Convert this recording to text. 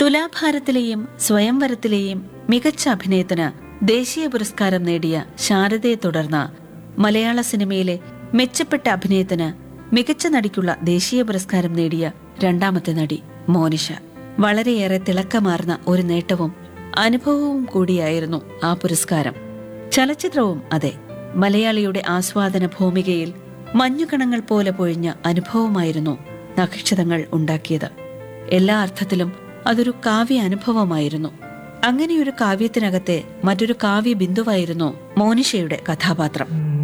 തുലാഭാരത്തിലെയും സ്വയംവരത്തിലെയും മികച്ച അഭിനയത്തിന് ദേശീയ പുരസ്കാരം നേടിയ ശാരദയെ തുടർന്ന് മലയാള സിനിമയിലെ മെച്ചപ്പെട്ട അഭിനയത്തിന് മികച്ച നടിക്കുള്ള ദേശീയ പുരസ്കാരം നേടിയ രണ്ടാമത്തെ നടി മോനിഷ വളരെയേറെ തിളക്കമാർന്ന ഒരു നേട്ടവും അനുഭവവും കൂടിയായിരുന്നു ആ പുരസ്കാരം ചലച്ചിത്രവും അതെ മലയാളിയുടെ ആസ്വാദന ഭൂമികയിൽ മഞ്ഞുകണങ്ങൾ പോലെ പൊഴിഞ്ഞ അനുഭവമായിരുന്നു നക്ഷതങ്ങൾ ഉണ്ടാക്കിയത് എല്ലാ അർത്ഥത്തിലും അതൊരു കാവ്യ അനുഭവമായിരുന്നു അങ്ങനെയൊരു കാവ്യത്തിനകത്തെ മറ്റൊരു കാവ്യ ബിന്ദുവായിരുന്നു മോനിഷയുടെ കഥാപാത്രം